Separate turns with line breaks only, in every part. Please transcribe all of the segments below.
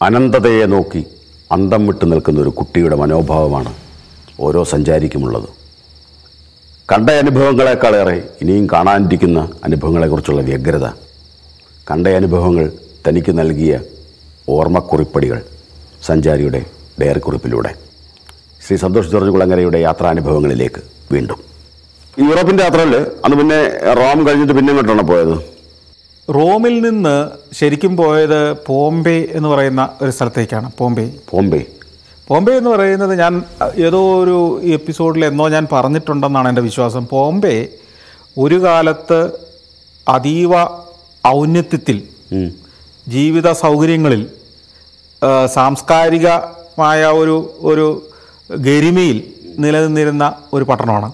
അനന്തതയെ നോക്കി അന്തം വിട്ട് നിൽക്കുന്ന ഒരു കുട്ടിയുടെ മനോഭാവമാണ് ഓരോ സഞ്ചാരിക്കുമുള്ളത് കണ്ട അനുഭവങ്ങളെക്കാളേറെ ഇനിയും കാണാനിരിക്കുന്ന അനുഭവങ്ങളെക്കുറിച്ചുള്ള വ്യഗ്രത കണ്ട അനുഭവങ്ങൾ തനിക്ക് നൽകിയ ഓർമ്മക്കുറിപ്പടികൾ സഞ്ചാരിയുടെ ഡയറിക്കുറിപ്പിലൂടെ ശ്രീ സന്തോഷ് ജോർജ് കുളങ്ങരയുടെ യാത്രാനുഭവങ്ങളിലേക്ക് വീണ്ടും ഈ യൂറോപ്പിൻ്റെ യാത്രയിൽ അന്ന് പിന്നെ റോം കഴിഞ്ഞിട്ട് പിന്നെ എങ്ങോട്ടാണ് പോയത്
റോമിൽ നിന്ന് ശരിക്കും പോയത് പോംബെ എന്ന് പറയുന്ന ഒരു സ്ഥലത്തേക്കാണ് പോംബെ
ബോംബെ
ബോംബെ എന്ന് പറയുന്നത് ഞാൻ അഹ്, ഏതോ ഒരു എപ്പിസോഡിൽ എന്നോ ഞാൻ പറഞ്ഞിട്ടുണ്ടെന്നാണ് എൻ്റെ വിശ്വാസം ബോംബെ ഒരു കാലത്ത് അതീവ ഔന്നത്യത്തിൽ
ഉം.
ജീവിത സൗകര്യങ്ങളിൽ ആ, സാംസ്കാരികമായ ഒരു ഒരു ഗരിമയിൽ നിലനിന്നിരുന്ന ഒരു പട്ടണമാണ്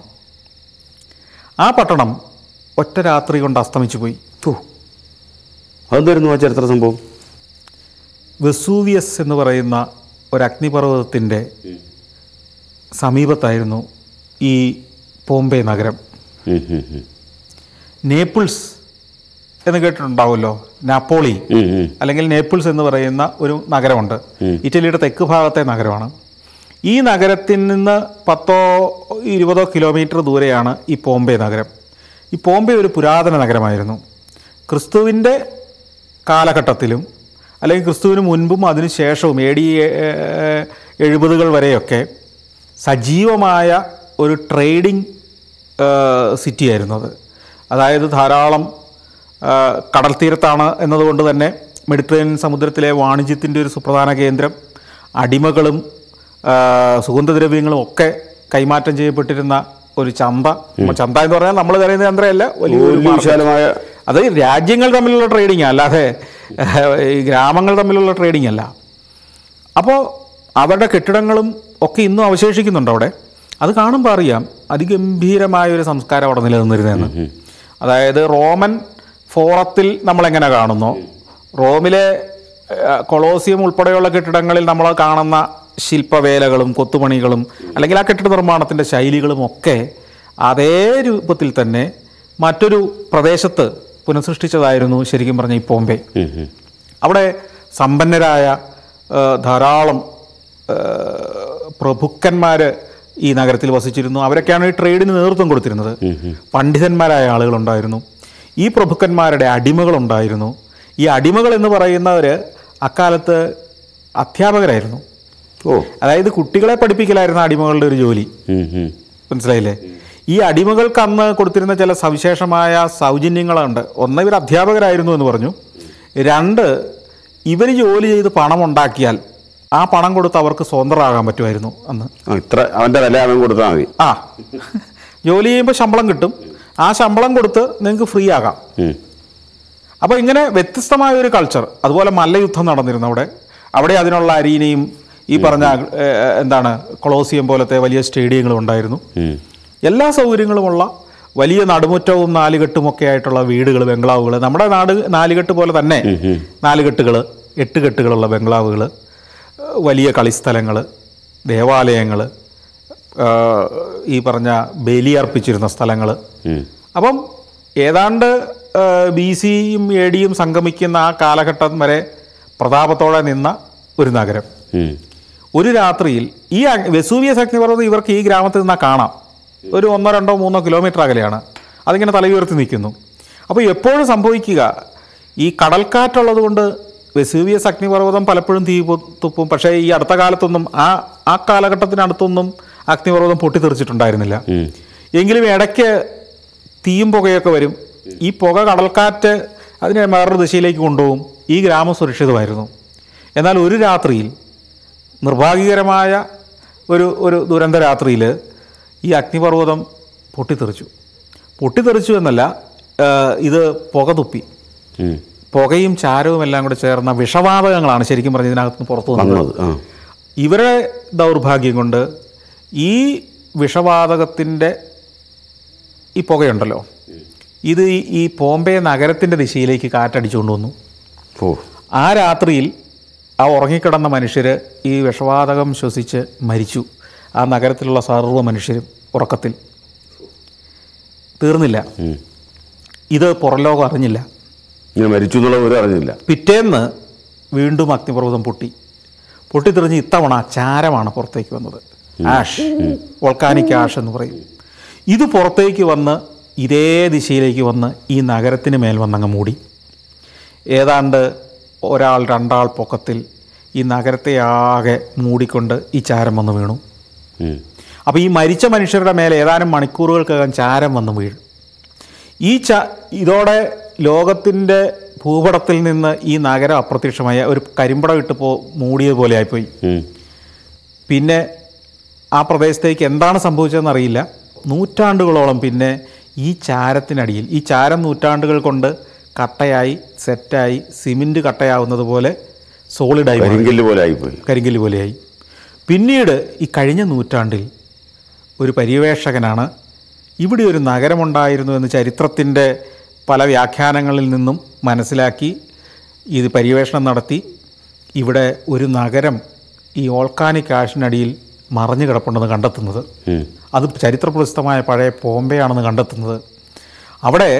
ആ പട്ടണം ഒറ്റ രാത്രി കൊണ്ട് അസ്തമിച്ചു പോയി
ഫു. അതെന്തായിരുന്നു ആ ചരിത്ര സംഭവം
വെസൂവിയസ് എന്ന് പറയുന്ന ഒരു അഗ്നിപർവ്വതത്തിൻ്റെ സമീപത്തായിരുന്നു ഈ ബോംബെ നഗരം
ഉം, ഉം, ഉം.
നേപ്പിൾസ് എന്ന് കേട്ടിട്ടുണ്ടാവുമല്ലോ നാപ്പോളി
ഉം, ഉം.
അല്ലെങ്കിൽ നേപ്പിൾസ് എന്ന് പറയുന്ന ഒരു നഗരമുണ്ട് ഇറ്റലിയുടെ തെക്ക് ഭാഗത്തെ നഗരമാണ് ഈ നഗരത്തിൽ നിന്ന് പത്തോ ഇരുപതോ കിലോമീറ്റർ ദൂരെയാണ് ഈ ബോംബെ നഗരം ഈ ബോംബെ ഒരു പുരാതന നഗരമായിരുന്നു ക്രിസ്തുവിൻ്റെ കാലഘട്ടത്തിലും അല്ലെങ്കിൽ ക്രിസ്തുവിന് മുൻപും അതിനു ശേഷവും എ ഡി എഴുപതുകൾ വരെയൊക്കെ സജീവമായ ഒരു ട്രേഡിംഗ് സിറ്റി ആയിരുന്നു അത് അതായത് ധാരാളം ആ, കടൽ തീരത്താണ് എന്നതുകൊണ്ട് തന്നെ മെഡിറ്ററേനിയൻ സമുദ്രത്തിലെ വാണിജ്യത്തിൻ്റെ ഒരു സുപ്രധാന കേന്ദ്രം അടിമകളും ആ, സുഗന്ധദ്രവ്യങ്ങളും ഒക്കെ കൈമാറ്റം ചെയ്യപ്പെട്ടിരുന്ന ഒരു ചന്ത ചന്ത എന്ന് പറഞ്ഞാൽ നമ്മൾ കരുതുന്ന ചന്തയല്ല വലിയൊരു
വലിയ
market.
വിശാലമായ
അത് രാജ്യങ്ങൾ തമ്മിലുള്ള ട്രേഡിംഗ് അല്ലാതെ ഏഹ്, ഈ ഗ്രാമങ്ങൾ തമ്മിലുള്ള ട്രേഡിംഗ് അല്ല അപ്പോൾ അവരുടെ കെട്ടിടങ്ങളും ഒക്കെ ഇന്നും അവശേഷിക്കുന്നുണ്ട് അവിടെ അത് കാണുമ്പോൾ അറിയാം അതിഗംഭീരമായ ഒരു സംസ്കാരം അവിടെ നിലനിന്നിരുന്നതെന്ന് അതായത് റോമൻ ഫോറത്തിൽ നമ്മളെങ്ങനെ കാണുന്നു റോമിലെ ഏഹ്, കൊളോസിയം ഉൾപ്പെടെയുള്ള കെട്ടിടങ്ങളിൽ നമ്മൾ കാണുന്ന ശില്പവേലകളും കൊത്തുപണികളും അല്ലെങ്കിൽ ആ കെട്ടിട നിർമ്മാണത്തിൻ്റെ ശൈലികളും ഒക്കെ അതേ രൂപത്തിൽ തന്നെ മറ്റൊരു പ്രദേശത്ത് പുനഃസൃഷ്ടിച്ചതായിരുന്നു ശരിക്കും പറഞ്ഞ ഈ ബോംബെ
ഉം, ഉം.
അവിടെ സമ്പന്നരായ ആ, ധാരാളം പ്രഭുക്കന്മാർ ഈ നഗരത്തിൽ വസിച്ചിരുന്നു അവരൊക്കെയാണ് ഈ ട്രേഡിന് നേതൃത്വം കൊടുത്തിരുന്നത് പണ്ഡിതന്മാരായ ആളുകളുണ്ടായിരുന്നു ഈ പ്രഭുക്കന്മാരുടെ അടിമകളുണ്ടായിരുന്നു ഈ അടിമകൾ എന്ന് പറയുന്നവർ അക്കാലത്ത് അധ്യാപകരായിരുന്നു
ഓ
അതായത് കുട്ടികളെ പഠിപ്പിക്കലായിരുന്നു അടിമകളുടെ ഒരു ജോലി
ഉം, ഉം.
മനസ്സിലായില്ലേ ഈ അടിമകൾക്ക് അന്ന് കൊടുത്തിരുന്ന ചില സവിശേഷമായ സൗജന്യങ്ങളുണ്ട് ഒന്ന് ഇവർ അധ്യാപകരായിരുന്നു എന്ന് പറഞ്ഞു രണ്ട് ഇവർ ജോലി ചെയ്ത് പണം ഉണ്ടാക്കിയാൽ ആ പണം കൊടുത്ത് അവർക്ക് സ്വതന്ത്രമാകാൻ പറ്റുമായിരുന്നു അന്ന്
ആ, ഇത്ര അവൻ്റെ വില അവൻ കൊടുത്താൽ മതി
ആ ജോലി ചെയ്യുമ്പോൾ ശമ്പളം കിട്ടും ആ ശമ്പളം കൊടുത്ത് നിങ്ങൾക്ക് ഫ്രീ ആകാം
ഉം.
അപ്പോൾ ഇങ്ങനെ വ്യത്യസ്തമായ ഒരു കൾച്ചർ അതുപോലെ മല്ലയുദ്ധം നടന്നിരുന്നു അവിടെ അവിടെ അതിനുള്ള അരീനയും ഈ പറഞ്ഞ ഏഹ്, എന്താണ് കൊളോസിയം പോലത്തെ വലിയ സ്റ്റേഡിയങ്ങളും ഉണ്ടായിരുന്നു
ഉം.
എല്ലാ സൗകര്യങ്ങളുമുള്ള വലിയ നടുമുറ്റവും നാലുകെട്ടും ഒക്കെ ആയിട്ടുള്ള വീടുകൾ ബംഗ്ലാവുകൾ നമ്മുടെ നാട് നാലുകെട്ട് പോലെ തന്നെ നാലുകെട്ടുകൾ എട്ട് കെട്ടുകളുള്ള ബംഗ്ലാവുകൾ വലിയ കളിസ്ഥലങ്ങൾ ദേവാലയങ്ങൾ ഈ പറഞ്ഞ ബലിയർപ്പിച്ചിരുന്ന സ്ഥലങ്ങൾ
ഉം.
അപ്പം ഏതാണ്ട് ബി സിയും എ ഡിയും സംഗമിക്കുന്ന ആ കാലഘട്ടം വരെ പ്രതാപത്തോടെ നിന്ന ഒരു നഗരം
ഉം.
ഒരു രാത്രിയിൽ ഈ അഗ്- വെസൂവിയസ് അഗ്നിപർവ്വതം ഇവർക്ക് ഈ ഗ്രാമത്തിൽ നിന്നാൽ കാണാം ഒരു ഒന്നോ രണ്ടോ മൂന്നോ കിലോമീറ്റർ അകലെയാണ് അതിങ്ങനെ തലയുയർത്തി നിൽക്കുന്നു അപ്പോൾ എപ്പോഴും സംഭവിക്കുക ഈ കടൽക്കാറ്റുള്ളത് കൊണ്ട് വെസൂവിയസ് അഗ്നിപർവ്വതം പലപ്പോഴും തീ പൊ- തുപ്പും പക്ഷേ ഈ അടുത്ത കാലത്തൊന്നും ആ ആ കാലഘട്ടത്തിനടുത്തൊന്നും അഗ്നിപർവ്വതം പൊട്ടിത്തെറിച്ചിട്ടുണ്ടായിരുന്നില്ല എങ്കിലും ഇടയ്ക്ക് തീയും പുകയൊക്കെ വരും ഈ പുക കടൽക്കാറ്റ് അതിനെ വേറൊരു ദിശയിലേക്ക് കൊണ്ടുപോകും ഈ ഗ്രാമം സുരക്ഷിതമായിരുന്നു എന്നാൽ ഒരു രാത്രിയിൽ നിർഭാഗ്യകരമായ ഒരു ഒരു ദുരന്ത രാത്രിയിൽ ഈ അഗ്നിപർവ്വതം പൊട്ടിത്തെറിച്ചു പൊട്ടിത്തെറിച്ചു എന്നല്ല ആ, ഇത് പുക തുപ്പി
ഉം.
പുകയും ചാരവും എല്ലാം കൂടെ ചേർന്ന വിഷവാതകങ്ങളാണ് ശരിക്കും പറഞ്ഞ ഇതിനകത്ത് നിന്ന് പുറത്തു വന്നത്
വന്നത് ആ
ഇവരുടെ ദൗർഭാഗ്യം കൊണ്ട് ഈ വിഷവാതകത്തിൻ്റെ ഈ പുകയുണ്ടല്ലോ ഇത് ഈ- ഈ ബോംബെ നഗരത്തിൻ്റെ ദിശയിലേക്ക് കാറ്റടിച്ചുകൊണ്ട് വന്നു
ഓ
ആ രാത്രിയിൽ ആ ഉറങ്ങിക്കിടന്ന മനുഷ്യർ ഈ വിഷവാതകം ശ്വസിച്ച് മരിച്ചു ആ നഗരത്തിലുള്ള സർവ്വ മനുഷ്യരും ഉറക്കത്തിൽ തീർന്നില്ല
ഉം.
ഇത് പുറംലോകം അറിഞ്ഞില്ല
ഇങ്ങനെ മരിച്ചു എന്നുള്ള ഒരു അറിഞ്ഞില്ല
പിറ്റേന്ന് വീണ്ടും അഗ്നിപർവ്വതം പൊട്ടി പൊട്ടിത്തെറിഞ്ഞ് ഇത്തവണ ചാരമാണ് പുറത്തേക്ക് വന്നത് ആഷ് വോൾക്കാനിക് ആഷ് എന്ന് പറയും ഇത് പുറത്തേക്ക് വന്ന് ഇതേ ദിശയിലേക്ക് വന്ന് ഈ നഗരത്തിന് മേൽ വന്നങ്ങ് മൂടി ഏതാണ്ട് ഒരാൾ രണ്ടാൾ പൊക്കത്തിൽ ഈ നഗരത്തെ ആകെ മൂടിക്കൊണ്ട് ഈ ചാരം വന്ന് വീണു
ഉം.
അപ്പോൾ ഈ മരിച്ച മനുഷ്യരുടെ മേലെ ഏതാനും മണിക്കൂറുകൾക്കകം ചാരം വന്ന് വീഴും ഈ ച ഇതോടെ ലോകത്തിൻ്റെ ഭൂപടത്തിൽ നിന്ന് ഈ നഗരം അപ്രത്യക്ഷമായ ഒരു കരിമ്പടം ഇട്ട് പോ മൂടിയതുപോലെ ആയിപ്പോയി
ഉം.
പിന്നെ ആ പ്രദേശത്തേക്ക് എന്താണ് സംഭവിച്ചതെന്ന് അറിയില്ല നൂറ്റാണ്ടുകളോളം പിന്നെ ഈ ചാരത്തിനടിയിൽ ഈ ചാരം നൂറ്റാണ്ടുകൾ കൊണ്ട് കട്ടയായി സെറ്റായി സിമെൻറ്റ് കട്ടയാവുന്നത് പോലെ സോളിഡായി മാറി.
കരിങ്കല്ല് പോലെ ആയിപ്പോയി
കരിങ്കല്ല് പോലെയായി പിന്നീട് ഈ കഴിഞ്ഞ നൂറ്റാണ്ടിൽ ഒരു പര്യവേഷകനാണ് ഇവിടെ ഒരു നഗരമുണ്ടായിരുന്നു എന്ന് ചരിത്രത്തിൻ്റെ പല വ്യാഖ്യാനങ്ങളിൽ നിന്നും മനസ്സിലാക്കി ഇത് പര്യവേഷണം നടത്തി ഇവിടെ ഒരു നഗരം ഈ ഓൾക്കാനിക് ആഷിനടിയിൽ മറഞ്ഞു കിടപ്പുണ്ടെന്ന് കണ്ടെത്തുന്നത്
ഉം.
അത് ചരിത്രപ്രസിദ്ധമായ പഴയ ബോംബെയാണെന്ന് കണ്ടെത്തുന്നത് അവിടെ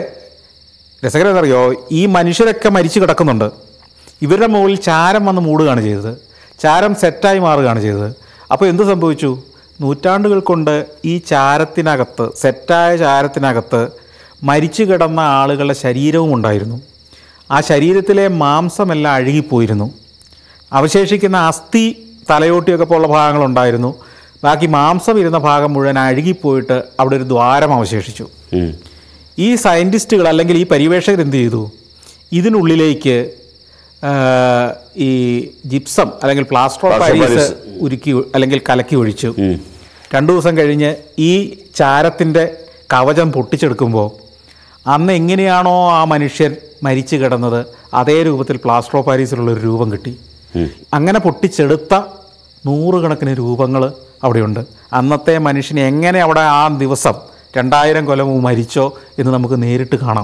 രസകരം എന്നറിയോ ഈ മനുഷ്യരൊക്കെ മരിച്ചു കിടക്കുന്നുണ്ട് ഇവരുടെ മുകളിൽ ചാരം വന്ന് മൂടുകയാണ് ചെയ്തത് ചാരം സെറ്റായി മാറുകയാണ് ചെയ്തത് അപ്പോൾ എന്ത് സംഭവിച്ചു നൂറ്റാണ്ടുകൾ കൊണ്ട് ഈ ചാരത്തിനകത്ത് സെറ്റായ ചാരത്തിനകത്ത് മരിച്ചു കിടന്ന ആളുകളുടെ ശരീരവും ഉണ്ടായിരുന്നു ആ ശരീരത്തിലെ മാംസമെല്ലാം അഴുകിപ്പോയിരുന്നു അവശേഷിക്കുന്ന അസ്ഥി തലയോട്ടിയൊക്കെ പോലുള്ള ഭാഗങ്ങളുണ്ടായിരുന്നു ബാക്കി മാംസം ഇരുന്ന ഭാഗം മുഴുവൻ അഴുകിപ്പോയിട്ട് അവിടെ ഒരു ദ്വാരം അവശേഷിച്ചു
ഉം.
ഈ സയൻറ്റിസ്റ്റുകൾ അല്ലെങ്കിൽ ഈ പര്യവേഷകർ എന്ത് ചെയ്തു ഇതിനുള്ളിലേക്ക് ആ, ഈ ജിപ്സം അല്ലെങ്കിൽ plaster of
Plaster of
Paris
Paris.
ഉരുക്കി അല്ലെങ്കിൽ കലക്കി ഒഴിച്ചു
ഉം.
രണ്ടു ദിവസം കഴിഞ്ഞ് ഈ ചാരത്തിൻ്റെ കവചം പൊട്ടിച്ചെടുക്കുമ്പോൾ അന്ന് എങ്ങനെയാണോ ആ മനുഷ്യർ മരിച്ചു കിടന്നത് അതേ രൂപത്തിൽ പ്ലാസ്റ്റർ ഓഫ് പാരീസിലുള്ള ഒരു രൂപം കിട്ടി അങ്ങനെ പൊട്ടിച്ചെടുത്ത നൂറുകണക്കിന് രൂപങ്ങൾ അവിടെയുണ്ട് അന്നത്തെ മനുഷ്യൻ എങ്ങനെ അവിടെ ആ ദിവസം രണ്ടായിരം കൊല്ലം മുമ്പ് മരിച്ചോ എന്ന് നമുക്ക് നേരിട്ട് കാണാം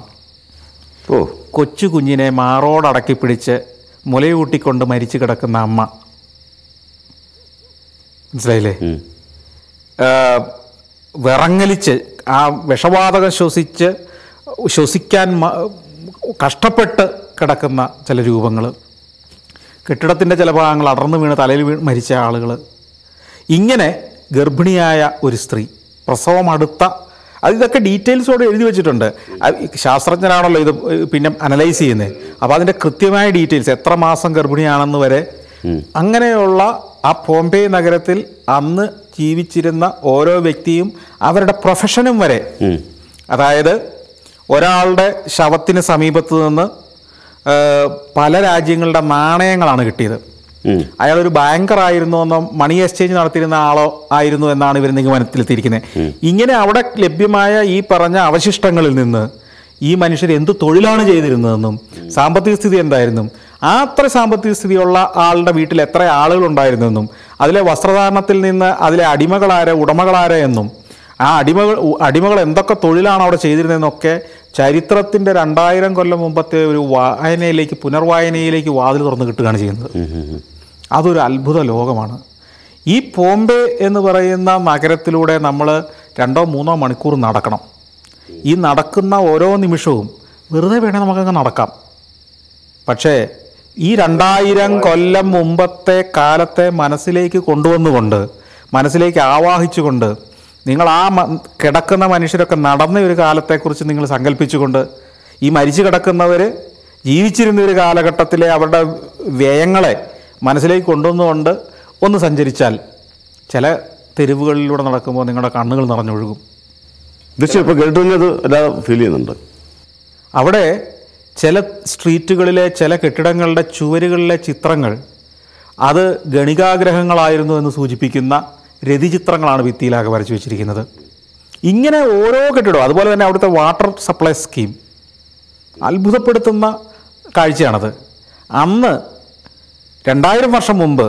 ഓ
കൊച്ചു കുഞ്ഞിനെ മാറോടടക്കി പിടിച്ച് മുലയൂട്ടിക്കൊണ്ട് മരിച്ചു കിടക്കുന്ന അമ്മ മനസ്സിലായില്ലേ
ഉം.
ആ, വിറങ്ങലിച്ച് ആ വിഷവാതകം ശ്വസിച്ച് ശ്വസിക്കാൻ മ- കഷ്ടപ്പെട്ട് കിടക്കുന്ന ചില രൂപങ്ങൾ കെട്ടിടത്തിൻ്റെ ചില ഭാഗങ്ങൾ അടർന്നു വീണ് തലയിൽ വീണ് മരിച്ച ആളുകൾ ഇങ്ങനെ ഗർഭിണിയായ ഒരു സ്ത്രീ പ്രസവം അടുത്ത അത് ഇതൊക്കെ ഡീറ്റെയിൽസോടെ എഴുതി വെച്ചിട്ടുണ്ട് അത് ഈ ശാസ്ത്രജ്ഞരാണല്ലോ ഇത് പിന്നെ അനലൈസ് ചെയ്യുന്നത് അപ്പോൾ അതിൻ്റെ കൃത്യമായ ഡീറ്റെയിൽസ് എത്ര മാസം ഗർഭിണിയാണെന്ന് വരെ അങ്ങനെയുള്ള ആ ബോംബെ നഗരത്തിൽ അന്ന് ജീവിച്ചിരുന്ന ഓരോ വ്യക്തിയും അവരുടെ പ്രൊഫഷനും വരെ
ഉം.
അതായത് ഒരാളുടെ ശവത്തിന് സമീപത്ത് നിന്ന് ആ, പല രാജ്യങ്ങളുടെ നാണയങ്ങളാണ് കിട്ടിയത്
ഉം.
അയാളൊരു ബാങ്കർ ആയിരുന്നു എന്നോ മണി എക്സ്ചേഞ്ച് നടത്തിയിരുന്ന ആളോ ആയിരുന്നു എന്നാണ് ഇവർ നിഗമനത്തിലെത്തിയിരിക്കുന്നത് ഇങ്ങനെ അവിടെ ലഭ്യമായ ഈ പറഞ്ഞ അവശിഷ്ടങ്ങളിൽ നിന്ന് ഈ മനുഷ്യർ എന്ത് തൊഴിലാണ് ചെയ്തിരുന്നതെന്നും സാമ്പത്തിക സ്ഥിതി എന്തായിരുന്നു ആ അത്ര സാമ്പത്തിക സ്ഥിതിയുള്ള ആളുടെ വീട്ടിൽ എത്ര ആളുകൾ ഉണ്ടായിരുന്നെന്നും അതിലെ വസ്ത്രധാരണത്തിൽ നിന്ന് അതിലെ അടിമകളാരെ ഉടമകളാരെ എന്നും ആ അടിമകൾ ഉ- അടിമകൾ എന്തൊക്കെ തൊഴിലാണ് അവിടെ ചെയ്തിരുന്നതെന്നൊക്കെ ചരിത്രത്തിൻ്റെ രണ്ടായിരം കൊല്ലം മുമ്പത്തെ ഒരു വായനയിലേക്ക് പുനർവായനയിലേക്ക് വാതിൽ തുറന്ന് കിട്ടുകയാണ് ചെയ്യുന്നത്
ഉം. ഉം. ഉം.
അതൊരു അത്ഭുത ലോകമാണ് ഈ ബോംബെ എന്ന് പറയുന്ന നഗരത്തിലൂടെ നമ്മൾ രണ്ടോ മൂന്നോ മണിക്കൂർ നടക്കണം ഈ നടക്കുന്ന ഓരോ നിമിഷവും വെറുതെ വേണേൽ നമുക്കങ്ങ് നടക്കാം പക്ഷേ ഈ രണ്ടായിരം കൊല്ലം മുമ്പത്തെ കാലത്തെ മനസ്സിലേക്ക് കൊണ്ടുവന്നുകൊണ്ട് മനസ്സിലേക്ക് ആവാഹിച്ചുകൊണ്ട് നിങ്ങൾ ആ മ- കിടക്കുന്ന മനുഷ്യരൊക്കെ നടന്ന ഒരു കാലത്തെക്കുറിച്ച് നിങ്ങൾ സങ്കല്പിച്ചുകൊണ്ട് ഈ മരിച്ചു കിടക്കുന്നവർ ജീവിച്ചിരുന്ന ഒരു കാലഘട്ടത്തിലെ അവരുടെ വ്യയങ്ങളെ മനസ്സിലേക്ക് കൊണ്ടുവന്നുകൊണ്ട് ഒന്ന് സഞ്ചരിച്ചാൽ ചില തെരുവുകളിലൂടെ നടക്കുമ്പോൾ നിങ്ങളുടെ കണ്ണുകൾ നിറഞ്ഞൊഴുകും
തീർച്ചയായും ഇപ്പോൾ കേട്ടുന്നത് അല്ലാതെ ഫീൽ ചെയ്യുന്നുണ്ട്
അവിടെ ചില സ്ട്രീറ്റുകളിലെ ചില കെട്ടിടങ്ങളുടെ ചുവരുകളിലെ ചിത്രങ്ങൾ അത് ഗണികാഗ്രഹങ്ങളായിരുന്നു എന്ന് സൂചിപ്പിക്കുന്ന രതിചിത്രങ്ങളാണ് ഭിത്തിയിലാകെ വരച്ചു വെച്ചിരിക്കുന്നത് ഇങ്ങനെ ഓരോ കെട്ടിടവും അതുപോലെ തന്നെ അവിടുത്തെ വാട്ടർ സപ്ലൈ സ്കീം അത്ഭുതപ്പെടുത്തുന്ന കാഴ്ചയാണത് അന്ന് രണ്ടായിരം വർഷം മുമ്പ്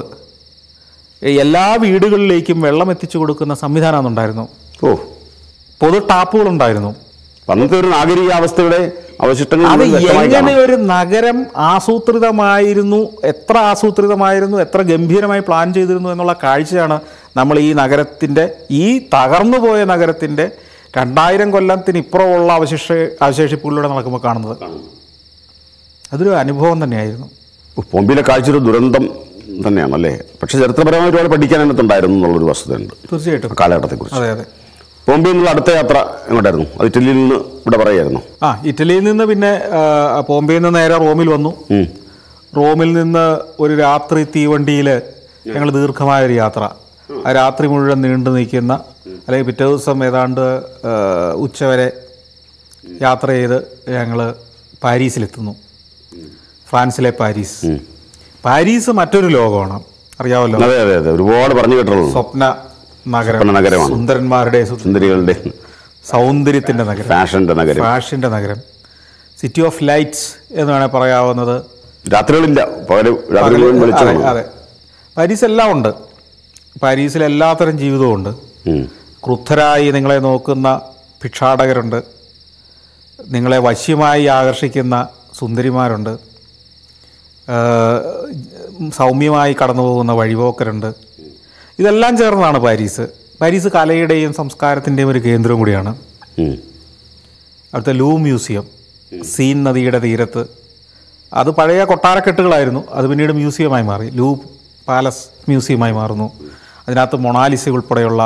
എല്ലാ വീടുകളിലേക്കും വെള്ളം എത്തിച്ചു കൊടുക്കുന്ന സംവിധാനം ഉണ്ടായിരുന്നു
ഓ
പൊതു ടാപ്പുകളുണ്ടായിരുന്നു
അന്നത്തെ ഒരു നാഗരിക അവസ്ഥയുടെ അവശിഷ്ടങ്ങൾ
അത്
നമുക്ക് വ്യക്തമായി
എങ്ങനെ
കാണാം.
ഒരു നഗരം ആസൂത്രിതമായിരുന്നു എത്ര ആസൂത്രിതമായിരുന്നു എത്ര ഗംഭീരമായി പ്ലാൻ ചെയ്തിരുന്നു എന്നുള്ള കാഴ്ചയാണ് നമ്മൾ ഈ നഗരത്തിൻ്റെ ഈ തകർന്നു പോയ നഗരത്തിൻ്റെ രണ്ടായിരം കൊല്ലത്തിന് ഇപ്പുറമുള്ള അവശേഷ അവശേഷിപ്പുകളിലൂടെ നടക്കുമ്പോൾ കാണുന്നത് അതൊരു അനുഭവം തന്നെയായിരുന്നു
ബോംബെയിലെ കാഴ്ച ഒരു ദുരന്തം തന്നെയാണല്ലേ പക്ഷെ ചരിത്രപരമായി ഒരുപാട് പഠിക്കാൻ അതിനകത്തുണ്ടായിരുന്നു എന്നുള്ളൊരു വസ്തുതയുണ്ട്
തീർച്ചയായിട്ടും
ആ കാലഘട്ടത്തെക്കുറിച്ച്
അതെ അതെ
ബോംബെയിൽ നിന്നുള്ള അടുത്ത യാത്ര എങ്ങോട്ടായിരുന്നു അത് ഇറ്റലിയിൽ നിന്ന് ഇവിടെ പറയായിരുന്നു
ആ ഇറ്റലിയിൽ നിന്ന് പിന്നെ ആ, ബോംബെയിൽ നിന്ന് നേരെ റോമിൽ വന്നു
ഉം.
റോമിൽ നിന്ന് ഒരു രാത്രി തീവണ്ടിയിൽ ഞങ്ങൾ ദീർഘമായ ഒരു യാത്ര ആ രാത്രി മുഴുവൻ നീണ്ടു നിൽക്കുന്ന അല്ലെങ്കിൽ പിറ്റേ ദിവസം ഏതാണ്ട് ആ, ഉച്ചവരെ യാത്ര ചെയ്ത് ഞങ്ങൾ പാരീസിലെത്തുന്നു ഫ്രാൻസിലെ പാരീസ് പാരീസ് മറ്റൊരു ലോകമാണ് അറിയാമല്ലോ
അതെ അതെ അതെ ഒരുപാട് പറഞ്ഞു കേട്ടുള്ളൂ
സ്വപ്ന നഗരം
സ്വപ്ന നഗരമാണ്.
സുന്ദരന്മാരുടെ സു-
സുന്ദരികളുടെ
സൗന്ദര്യത്തിന്റെ നഗരം
ഫാഷന്റെ നഗരം
ഫാഷന്റെ നഗരം സിറ്റി ഓഫ് ലൈറ്റ്സ് എന്ന് വേണേൽ പറയാവുന്നത്
രാത്രികളില്ല പകല് രാത്രി മുഴുവൻ
അതെ
വെളിച്ചമാണ്
അതെ പാരീസ് എല്ലാം ഉണ്ട് പാരീസിൽ എല്ലാത്തരം ജീവിതവും ഉണ്ട്
ഉം.
ക്രുദ്ധരായി നിങ്ങളെ നോക്കുന്ന ഭിക്ഷാടകരുണ്ട് നിങ്ങളെ വശ്യമായി ആകർഷിക്കുന്ന സുന്ദരിമാരുണ്ട് ആ, സൗമ്യമായി കടന്നു പോകുന്ന വഴിപോക്കരുണ്ട് ഇതെല്ലാം ചേർന്നതാണ് പാരീസ് പാരീസ് കലയുടെയും സംസ്കാരത്തിൻ്റെയും ഒരു കേന്ദ്രം കൂടിയാണ്
ഉം.
അവിടുത്തെ ലൂ മ്യൂസിയം സീൻ നദിയുടെ തീരത്ത് അത് പഴയ കൊട്ടാരക്കെട്ടുകളായിരുന്നു അത് പിന്നീട് മ്യൂസിയമായി മാറി ലൂ പാലസ് മ്യൂസിയമായി മാറുന്നു അതിനകത്ത് മൊണാലിസ ഉൾപ്പെടെയുള്ള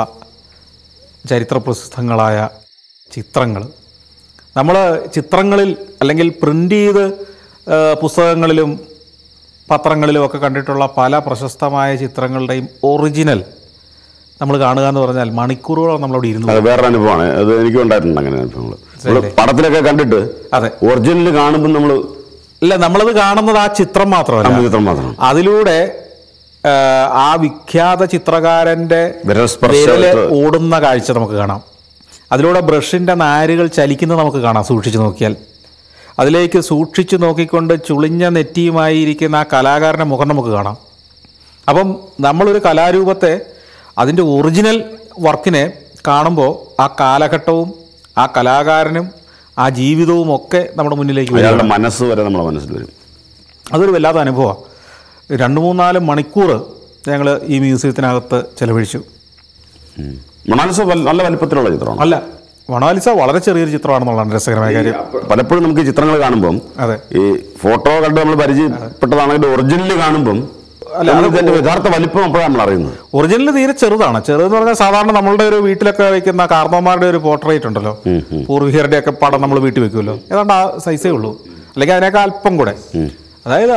ചരിത്ര പ്രസിദ്ധങ്ങളായ ചിത്രങ്ങൾ നമ്മൾ ചിത്രങ്ങളിൽ അല്ലെങ്കിൽ പ്രിൻ്റ് ചെയ്ത് ആ, പുസ്തകങ്ങളിലും പത്രങ്ങളിലും ഒക്കെ കണ്ടിട്ടുള്ള പല പ്രശസ്തമായ ചിത്രങ്ങളുടെയും ഒറിജിനൽ നമ്മൾ കാണുക എന്ന് പറഞ്ഞാൽ മണിക്കൂറുകളോളം നമ്മളവിടെ ഇരുന്നു
അത് വേറൊരു അനുഭവമാണ് അത് എനിക്കും ഉണ്ടായിട്ടുണ്ട് അങ്ങനെ അനുഭവങ്ങൾ നമ്മള് പടത്തിലൊക്കെ കണ്ടിട്ട്
അതെ
ഒറിജിനൽ കാണുമ്പോൾ നമ്മൾ
ഇല്ല നമ്മളത് കാണുന്നത് ആ ചിത്രം മാത്രമല്ല
ചിത്രം മാത്രം
അതിലൂടെ ആ, ആ വിഖ്യാത ചിത്രകാരന്റെ
വിരൽ
വിരല്
സ്പർശ
ഓടുന്ന കാഴ്ച നമുക്ക് കാണാം അതിലൂടെ ബ്രഷിന്റെ നാരുകൾ ചലിക്കുന്നത് നമുക്ക് കാണാം സൂക്ഷിച്ചു നോക്കിയാൽ അതിലേക്ക് സൂക്ഷിച്ചു നോക്കിക്കൊണ്ട് ചുളിഞ്ഞ നെറ്റിയുമായി ഇരിക്കുന്ന ആ കലാകാരന്റെ മുഖം നമുക്ക് കാണാം അപ്പം നമ്മളൊരു കലാരൂപത്തെ അതിൻ്റെ ഒറിജിനൽ വർക്കിനെ കാണുമ്പോൾ ആ കാലഘട്ടവും ആ കലാകാരനും ആ ജീവിതവും ഒക്കെ നമ്മുടെ മുന്നിലേക്ക് വരും
അയാളുടെ മനസ്സ് വരെ നമ്മുടെ മനസ്സിൽ വരും
അതൊരു വല്ലാത്ത അനുഭവമാണ് രണ്ട് മൂന്നാല് മണിക്കൂർ ഞങ്ങൾ ഈ മ്യൂസിയത്തിനകത്ത് ചെലവഴിച്ചു
ഉം. മൊണാലിസ വൽ- നല്ല വലിപ്പത്തിലുള്ള ചിത്രമാണ്
അല്ല മൊണാലിസ വളരെ ചെറിയൊരു ചിത്രമാണെന്നുള്ളതാണ് രസകരമായ കാര്യം
പലപ്പോഴും നമുക്ക് ഈ ചിത്രങ്ങൾ കാണുമ്പം
അതെ
ഈ ഫോട്ടോ കണ്ട് നമ്മൾ പരിചയപ്പെട്ടതാണെങ്കിൽ ഒറിജിനൽ കാണുമ്പം നമ്മൾ ഇതിന്റെ യഥാർത്ഥ വലിപ്പം അപ്പോഴാണ് നമ്മൾ അറിയുന്നത്
ഒറിജിനൽ തീരെ ചെറുതാണ് ചെറുതെന്ന് പറഞ്ഞാൽ സാധാരണ നമ്മളുടെ ഒരു വീട്ടിലൊക്കെ വയ്ക്കുന്ന കാർന്നോമാരുടെ ഒരു പോർട്രേറ്റ് ഉണ്ടല്ലോ പൂർവികരുടെ ഒക്കെ പടം നമ്മൾ വീട്ടിൽ വെക്കുമല്ലോ ഏതാണ്ട് ആ സൈസേ ഉള്ളൂ അല്ലെങ്കിൽ അതിനേക്കാൾ അല്പം കൂടെ അതായത്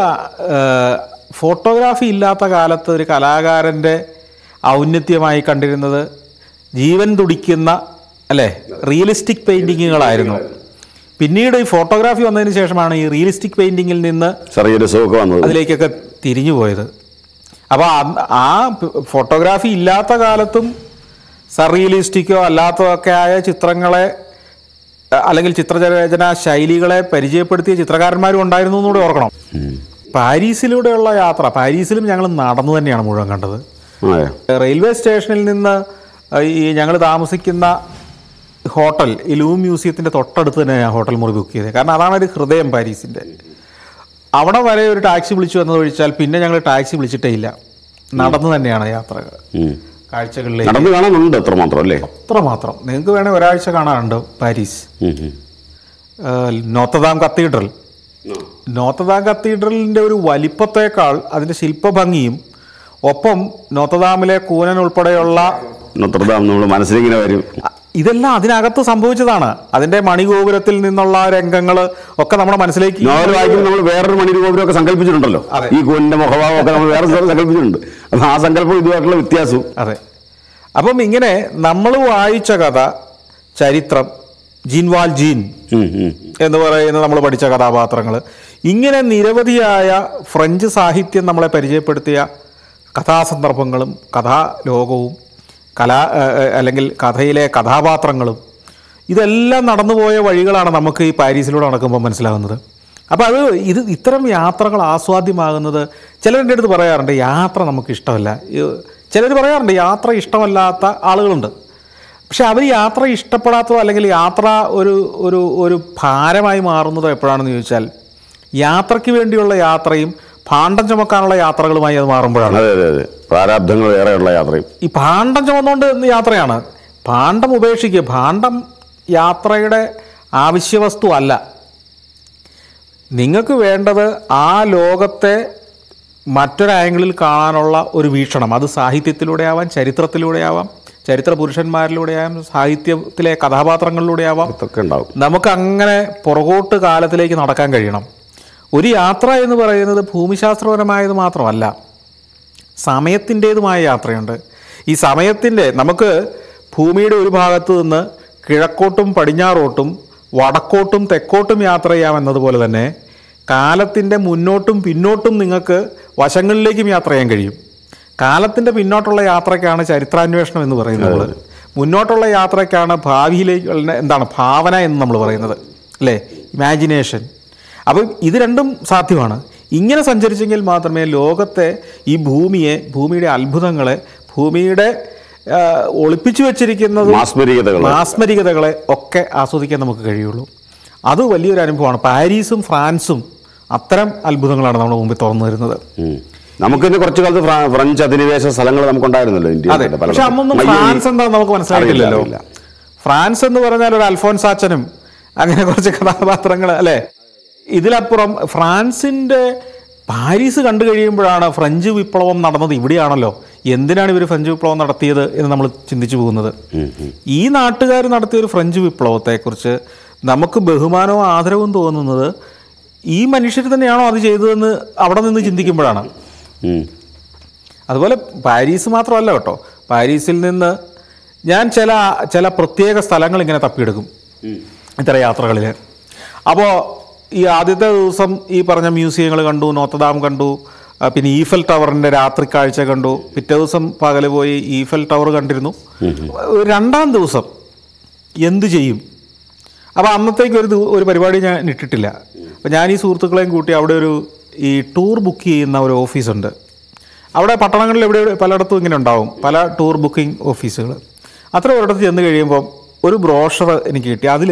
ഫോട്ടോഗ്രാഫി ഇല്ലാത്ത കാലത്ത് ഒരു കലാകാരൻ്റെ ഔന്നത്യമായി കണ്ടിരുന്നത് ജീവൻ തുടിക്കുന്ന അല്ലേ റിയലിസ്റ്റിക് പെയിൻറ്റിങ്ങുകളായിരുന്നു പിന്നീട് ഈ ഫോട്ടോഗ്രാഫി വന്നതിന് ശേഷമാണ് ഈ റിയലിസ്റ്റിക് പെയിൻറ്റിങ്ങിൽ നിന്ന്
ചെറിയ രസമൊക്കെ വന്നത്
അതിലേക്കൊക്കെ തിരിഞ്ഞു പോയത് അപ്പോൾ ആ ഫോട്ടോഗ്രാഫി ഇല്ലാത്ത കാലത്തും സറിയലിസ്റ്റിക്കോ അല്ലാത്തതൊക്കെ ആയ ചിത്രങ്ങളെ അഹ് അല്ലെങ്കിൽ ചിത്രരചന ശൈലികളെ പരിചയപ്പെടുത്തിയ ചിത്രകാരന്മാരും ഉണ്ടായിരുന്നു എന്നുകൂടെ ഓർക്കണം
ഉം.
പാരീസിലൂടെയുള്ള യാത്ര പാരീസിലും ഞങ്ങൾ നടന്നു തന്നെയാണ് മുഴുവൻ കണ്ടത്
അതെ
റെയിൽവേ സ്റ്റേഷനിൽ നിന്ന് അഹ് ഈ ഞങ്ങൾ താമസിക്കുന്ന ഹോട്ടൽ ഈ ലൂ മ്യൂസിയത്തിൻ്റെ തൊട്ടടുത്ത് തന്നെ ഞാൻ ഹോട്ടൽ മുറി ബുക്ക് ചെയ്തത് കാരണം അതാണ് ഒരു ഹൃദയം പാരീസിൻ്റെ അവിടെ വരെ ഒരു ടാക്സി വിളിച്ചു എന്ന് ഒഴിച്ചാൽ പിന്നെ ഞങ്ങൾ ടാക്സി വിളിച്ചിട്ടേ ഇല്ല നടന്നു തന്നെയാണ് യാത്രകൾ
ഉം.
കാഴ്ചകളിലേക്ക്
നടന്ന് കാണാനുണ്ട് അത്രമാത്രം അല്ലേ
അത്രമാത്രം നിങ്ങൾക്ക് വേണേൽ ഒരാഴ്ച കാണാനുണ്ട് പാരീസ്
ഉം, ഉം.
ഏഹ് നോത്തദാം കത്തീഡ്രൽ നോത്തദാം കത്തീഡ്രലിൻ്റെ ഒരു വലിപ്പത്തേക്കാൾ അതിൻ്റെ ശില്പഭംഗിയും ഒപ്പം നോത്തദാമിലെ കൂനൻ ഉൾപ്പെടെയുള്ള
നൊത്രദാം നമ്മൾ മനസ്സിലിങ്ങനെ വരും
ഇതെല്ലാം അതിനകത്ത് സംഭവിച്ചതാണ് അതിൻ്റെ മണിഗോപുരത്തിൽ നിന്നുള്ള രംഗങ്ങൾ ഒക്കെ നമ്മുടെ മനസ്സിലേക്ക്
നോവൽ വായിക്കുമ്പോൾ നമ്മൾ വേറൊരു മണി ഗോപുരമൊക്കെ സങ്കല്പിച്ചിട്ടുണ്ടല്ലോ
അതെ.
ഈ കൂനിന്റെ മുഖഭാവം ഒക്കെ നമ്മൾ വേറെ സ്ഥലത്ത് സങ്കല്പിച്ചിട്ടുണ്ട് അപ്പം ആ സങ്കല്പം ഇതുമായിട്ടുള്ള വ്യത്യാസവും
അതെ അപ്പം ഇങ്ങനെ നമ്മൾ വായിച്ച കഥ ചരിത്രം ജീൻവാൽ ജീൻ
ഉം, ഉം.
എന്ന് പറയുന്ന നമ്മൾ പഠിച്ച കഥാപാത്രങ്ങൾ ഇങ്ങനെ നിരവധിയായ ഫ്രഞ്ച് സാഹിത്യം നമ്മളെ പരിചയപ്പെടുത്തിയ കഥാസന്ദർഭങ്ങളും കഥാലോകവും കലാ ഏ, ഏ, അല്ലെങ്കിൽ കഥയിലെ കഥാപാത്രങ്ങളും ഇതെല്ലാം നടന്നുപോയ വഴികളാണ് നമുക്ക് ഈ പാരീസിലൂടെ നടക്കുമ്പോൾ മനസ്സിലാകുന്നത് അപ്പോൾ അത് ഇത് ഇത്തരം യാത്രകൾ ആസ്വാദ്യമാകുന്നത് ചിലരുടെ അടുത്ത് പറയാറുണ്ട് യാത്ര നമുക്ക് ഇഷ്ടമല്ല ചിലർ പറയാറുണ്ട് യാത്ര ഇഷ്ടമല്ലാത്ത ആളുകളുണ്ട് പക്ഷെ അവർ യാത്ര ഇഷ്ടപ്പെടാത്തതോ അല്ലെങ്കിൽ യാത്ര ഒരു ഒരു ഒരു ഭാരമായി മാറുന്നതോ എപ്പോഴാണെന്ന് ചോദിച്ചാൽ യാത്രയ്ക്ക് വേണ്ടിയുള്ള യാത്രയും ഭാണ്ഡം ചുമക്കാനുള്ള യാത്രകളുമായി അത് മാറുമ്പോഴാണ്
അതെ അതെ അതെ പ്രാരാബ്ധങ്ങൾ ഏറെയുള്ള യാത്രയും
ഈ ഭാണ്ഡം ചുമന്നുകൊണ്ട് ഇന്ന് യാത്രയാണ് ഭാണ്ഡം ഉപേക്ഷിക്കുക ഭാണ്ഡം യാത്രയുടെ ആവശ്യവസ്തു അല്ല നിങ്ങൾക്ക് വേണ്ടത് ആ ലോകത്തെ മറ്റൊരു ആംഗിളിൽ കാണാനുള്ള ഒരു വീക്ഷണം അത് സാഹിത്യത്തിലൂടെ ആവാം ചരിത്രത്തിലൂടെ ആവാം ചരിത്ര പുരുഷന്മാരിലൂടെ ആവാം സാഹിത്യത്തിലെ കഥാപാത്രങ്ങളിലൂടെ ആവാം
ഇതൊക്കെ ഉണ്ടാവും
നമുക്ക് അങ്ങനെ പുറകോട്ട് കാലത്തിലേക്ക് നടക്കാൻ കഴിയണം ഒരു യാത്ര എന്ന് പറയുന്നത് ഭൂമിശാസ്ത്രപരമായത് മാത്രമല്ല സമയത്തിൻ്റേതുമായ യാത്രയുണ്ട് ഈ സമയത്തിൻ്റെ നമുക്ക് ഭൂമിയുടെ ഒരു ഭാഗത്ത് നിന്ന് കിഴക്കോട്ടും പടിഞ്ഞാറോട്ടും വടക്കോട്ടും തെക്കോട്ടും യാത്ര ചെയ്യാമെന്നതുപോലെ തന്നെ കാലത്തിൻ്റെ മുന്നോട്ടും പിന്നോട്ടും നിങ്ങൾക്ക് വശങ്ങളിലേക്കും യാത്ര ചെയ്യാൻ കഴിയും കാലത്തിൻ്റെ പിന്നോട്ടുള്ള യാത്രയ്ക്കാണ് ചരിത്രാന്വേഷണം എന്ന് പറയുന്നത് നമ്മൾ മുന്നോട്ടുള്ള യാത്രയ്ക്കാണ് ഭാവിയിലേക്ക് എന്താണ് ഭാവന എന്ന് നമ്മൾ പറയുന്നത് അല്ലേ ഇമാജിനേഷൻ അപ്പം ഇത് രണ്ടും സാധ്യമാണ് ഇങ്ങനെ സഞ്ചരിച്ചെങ്കിൽ മാത്രമേ ലോകത്തെ ഈ ഭൂമിയെ ഭൂമിയുടെ അത്ഭുതങ്ങളെ ഭൂമിയുടെ ആ, ഒളിപ്പിച്ചു വെച്ചിരിക്കുന്നതും
മാസ്മരികതകൾ
മാസ്മരികതകളെ ഒക്കെ ആസ്വദിക്കാൻ നമുക്ക് കഴിയുള്ളൂ അത് വലിയൊരു അനുഭവമാണ് പാരീസും ഫ്രാൻസും അത്തരം അത്ഭുതങ്ങളാണ് നമ്മുടെ മുമ്പിൽ തുറന്നു തരുന്നത്
ഉം. നമുക്ക് ഇന്ന് കുറച്ചു കാലത്ത് ഫ്രാ- ഫ്രഞ്ച് അധിനിവേശ സ്ഥലങ്ങൾ നമുക്കുണ്ടായിരുന്നല്ലോ
അതെ
ഇന്ത്യയിൽ പല
പക്ഷെ അന്നൊന്നും
മയ്യഴി-
ഫ്രാൻസ് എന്താ നമുക്ക് മനസ്സിലായിട്ടില്ലല്ലോ
അറിയില്ല,
ഫ്രാൻസ് എന്ന് പറഞ്ഞാൽ ഒരു അൽഫോൻസാച്ചനും അങ്ങനെ കുറച്ച് കഥാപാത്രങ്ങൾ അല്ലേ ഇതിലപ്പുറം ഫ്രാൻസിന്റെ പാരീസ് കണ്ടു കഴിയുമ്പോഴാണ് ഫ്രഞ്ച് വിപ്ലവം നടന്നത് ഇവിടെയാണല്ലോ എന്തിനാണ് ഇവർ ഫ്രഞ്ച് വിപ്ലവം നടത്തിയത് എന്ന് നമ്മൾ ചിന്തിച്ചു പോകുന്നത്
ഉം, ഉം.
ഈ നാട്ടുകാർ നടത്തിയ ഒരു ഫ്രഞ്ച് വിപ്ലവത്തെക്കുറിച്ച് നമുക്ക് ബഹുമാനവും ആദരവും തോന്നുന്നത് ഈ മനുഷ്യർ തന്നെയാണോ അത് ചെയ്തതെന്ന് അവിടെ നിന്ന് ചിന്തിക്കുമ്പോഴാണ്
ഉം.
അതുപോലെ പാരീസ് മാത്രമല്ല കേട്ടോ പാരീസിൽ നിന്ന് ഞാൻ ചില ചില പ്രത്യേക സ്ഥലങ്ങൾ ഇങ്ങനെ തപ്പിയെടുക്കും ഇത്തരം യാത്രകളിൽ അപ്പോൾ ഈ ആദ്യത്തെ ദിവസം ഈ പറഞ്ഞ മ്യൂസിയങ്ങൾ കണ്ടു നോത്തദാം കണ്ടു ആ, പിന്നെ ഈഫൽ ടവറിൻ്റെ രാത്രി കാഴ്ച കണ്ടു പിറ്റേ ദിവസം പകല് പോയി ഈഫൽ ടവർ കണ്ടിരുന്നു രണ്ടാം ദിവസം എന്തു ചെയ്യും അപ്പോൾ അന്നത്തേക്ക് ഒരു ദിവ- ഒരു പരിപാടി ഞാൻ ഇട്ടിട്ടില്ല അപ്പോൾ ഞാൻ ഈ സുഹൃത്തുക്കളെയും കൂട്ടി അവിടെ ഒരു ഈ ടൂർ ബുക്ക് ചെയ്യുന്ന ഒരു ഓഫീസുണ്ട് അവിടെ പട്ടണങ്ങളിൽ എവിടെ പലയിടത്തും ഇങ്ങനെ ഉണ്ടാവും പല ടൂർ ബുക്കിംഗ് ഓഫീസുകൾ അത്ര ഒരിടത്ത് ചെന്ന് കഴിയുമ്പോൾ ഒരു ബ്രോഷർ എനിക്ക് കിട്ടി അതിൽ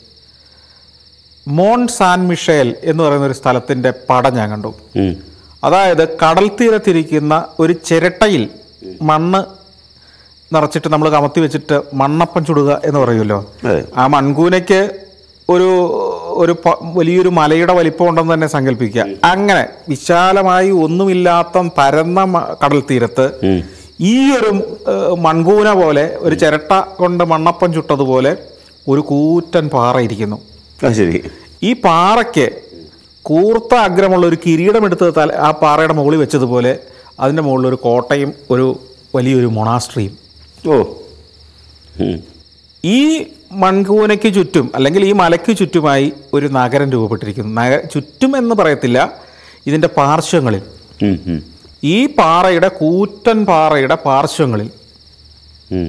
മോൺ സാൻ മിഷേൽ എന്ന് പറയുന്ന ഒരു സ്ഥലത്തിൻ്റെ പടം ഞാൻ കണ്ടു
ഉം.
അതായത് കടൽ തീരത്തിരിക്കുന്ന ഒരു ചിരട്ടയിൽ മണ്ണ് നിറച്ചിട്ട് നമ്മൾ കമത്തി വെച്ചിട്ട് മണ്ണപ്പം ചുടുക എന്ന് പറയുമല്ലോ
അതെ.
ആ മൺകൂനയ്ക്ക് ഒരു ഒരു പ- വലിയൊരു മലയുടെ വലിപ്പം ഉണ്ടെന്ന് തന്നെ സങ്കല്പിക്കുക അങ്ങനെ വിശാലമായി ഒന്നുമില്ലാത്ത പരന്ന മ- കടൽ തീരത്ത് ഈ ഒരു ഏഹ്, മൺകൂന പോലെ ഒരു ചിരട്ട കൊണ്ട് മണ്ണപ്പം ചുട്ടതുപോലെ ഒരു കൂറ്റൻ പാറ ഇരിക്കുന്നു
അത് ശരി
ഈ പാറയ്ക്ക് കൂർത്ത അഗ്രമുള്ള ഒരു കിരീടമെടുത്ത് തല ആ പാറയുടെ മുകളിൽ വെച്ചതുപോലെ അതിൻ്റെ മുകളിൽ ഒരു കോട്ടയും ഒരു വലിയൊരു മൊണാസ്ട്രിയും
ഓ ഉം.
ഈ മൺകൂനയ്ക്ക് ചുറ്റും അല്ലെങ്കിൽ ഈ മലയ്ക്ക് ചുറ്റുമായി ഒരു നഗരം രൂപപ്പെട്ടിരിക്കുന്നു നഗ ചുറ്റും എന്ന് പറയത്തില്ല ഇതിൻ്റെ പാർശ്വങ്ങളിൽ
ഉം, ഉം.
ഈ പാറയുടെ കൂറ്റൻ പാറയുടെ പാർശ്വങ്ങളിൽ
ഉം.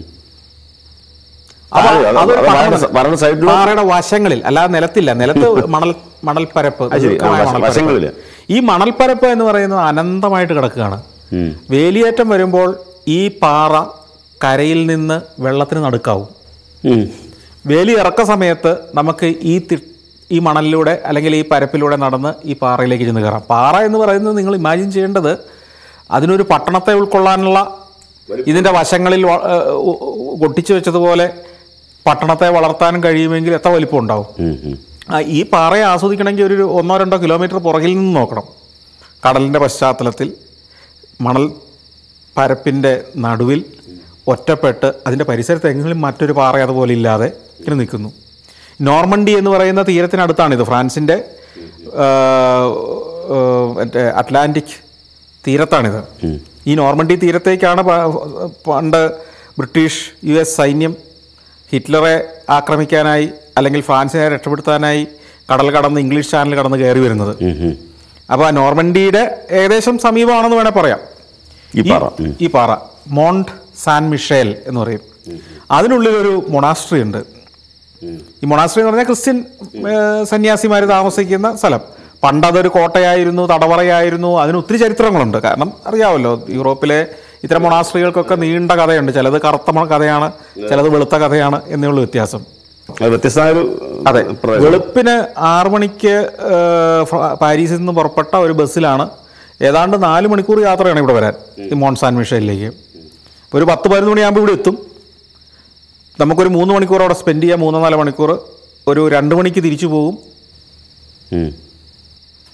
അപ്പൊ
അത് അത്
അതൊരു
അത്
പഠനം.
വരണ സ- വരണ സൈഡിലും
പാറയുടെ വശങ്ങളിൽ അല്ലാതെ നിലത്തില്ല നിലത്ത് മണൽ മണൽപ്പരപ്പ്
അത് ശരി. ആ,
ദീർഘമായ
വശ-
മണൽപ്പരപ്പ്.
വശങ്ങളില്.
ഈ മണൽപ്പരപ്പ് എന്ന് പറയുന്നത് അനന്തമായിട്ട് കിടക്കുകയാണ്
ഉം.
വേലിയേറ്റം വരുമ്പോൾ ഈ പാറ കരയിൽ നിന്ന് വെള്ളത്തിന് നടുക്കാവും
ഉം.
വേലി ഇറക്ക സമയത്ത് നമുക്ക് ഈ തി ഈ മണലിലൂടെ അല്ലെങ്കിൽ ഈ പരപ്പിലൂടെ നടന്ന് ഈ പാറയിലേക്ക് ചെന്ന് കയറാം പാറ എന്ന് പറയുന്നത് നിങ്ങൾ ഇമാജിൻ ചെയ്യേണ്ടത് അതിനൊരു പട്ടണത്തെ ഉൾക്കൊള്ളാനുള്ള ഇതിൻ്റെ വശങ്ങളിൽ വ- ഏഹ് ഉ- ഉ- ഒട്ടിച്ചു വെച്ചതുപോലെ പട്ടണത്തെ വളർത്താൻ കഴിയുമെങ്കിൽ എത്ര വലിപ്പം ഉണ്ടാവും
ഉം, ഉം.
ആ, ഈ പാറയെ ആസ്വദിക്കണമെങ്കിൽ ഒരു ഒന്നോ രണ്ടോ കിലോമീറ്റർ പുറകിൽ നിന്ന് നോക്കണം കടലിൻ്റെ പശ്ചാത്തലത്തിൽ മണൽ പരപ്പിൻ്റെ നടുവിൽ ഒറ്റപ്പെട്ട് അതിൻ്റെ പരിസരത്ത് എങ്കിലും മറ്റൊരു പാറ അതുപോലെ ഇല്ലാതെ ഇങ്ങനെ നിൽക്കുന്നു നോർമണ്ടി എന്ന് പറയുന്ന തീരത്തിനടുത്താണിത് ഫ്രാൻസിൻ്റെ ആ, ആ, മറ്റേ അറ്റ്ലാന്റിക് തീരത്താണിത് ഈ നോർമണ്ടി തീരത്തേക്കാണ് പ- പണ്ട് ബ്രിട്ടീഷ് യു എസ് സൈന്യം ഹിറ്റ്ലറെ ആക്രമിക്കാനായി അല്ലെങ്കിൽ ഫ്രാൻസിനെ രക്ഷപ്പെടുത്താനായി കടൽ കടന്ന് ഇംഗ്ലീഷ് ചാനൽ കടന്ന് കയറി വരുന്നത്
ഉം, ഉം.
അപ്പോൾ ആ നോർമണ്ടിയുടെ ഏകദേശം സമീപമാണെന്ന് വേണേൽ പറയാം
ഈ പാറ ഉം.
ഈ പാറ മോണ്ട് സാൻ മിഷേൽ എന്ന് പറയും അതിനുള്ളിൽ ഒരു മൊണാസ്ട്രി ഉണ്ട് ഈ മൊണാസ്ട്രി എന്ന് പറഞ്ഞാൽ ക്രിസ്ത്യൻ സന്യാസിമാർ താമസിക്കുന്ന സ്ഥലം പണ്ട് അതൊരു കോട്ടയായിരുന്നു തടവറയായിരുന്നു അതിന് ഒത്തിരി ചരിത്രങ്ങളുണ്ട് കാരണം അറിയാമല്ലോ യൂറോപ്പിലെ ഇത്തരം മൊണാസ്ട്രികൾക്കൊക്കെ നീണ്ട കഥയുണ്ട് ചിലത് കറുത്ത മ- കഥയാണ് ചിലത് വെളുത്ത കഥയാണ് എന്നുള്ള വ്യത്യാസം
അത് വ്യത്യസ്തമായ ഒരു
അതെ
പ്രദേശം.
വെളുപ്പിന് ആറു മണിക്ക് ഏഹ്, ഫ്ര- പാരീസിൽ നിന്ന് പുറപ്പെട്ട ഒരു ബസ്സിലാണ് ഏതാണ്ട് നാല് മണിക്കൂർ യാത്രയാണ് ഇവിടെ വരാൻ ഈ മോൺസാൻ മിഷയിലേക്ക് അപ്പോൾ ഒരു പത്ത് പതിനൊന്ന് മണിയാകുമ്പോൾ ഇവിടെ എത്തും നമുക്കൊരു മൂന്ന് മണിക്കൂർ അവിടെ സ്പെൻഡ് ചെയ്യാം മൂന്നോ നാല് മണിക്കൂർ ഒരു രണ്ട് മണിക്ക് തിരിച്ചു പോകും
ഉം.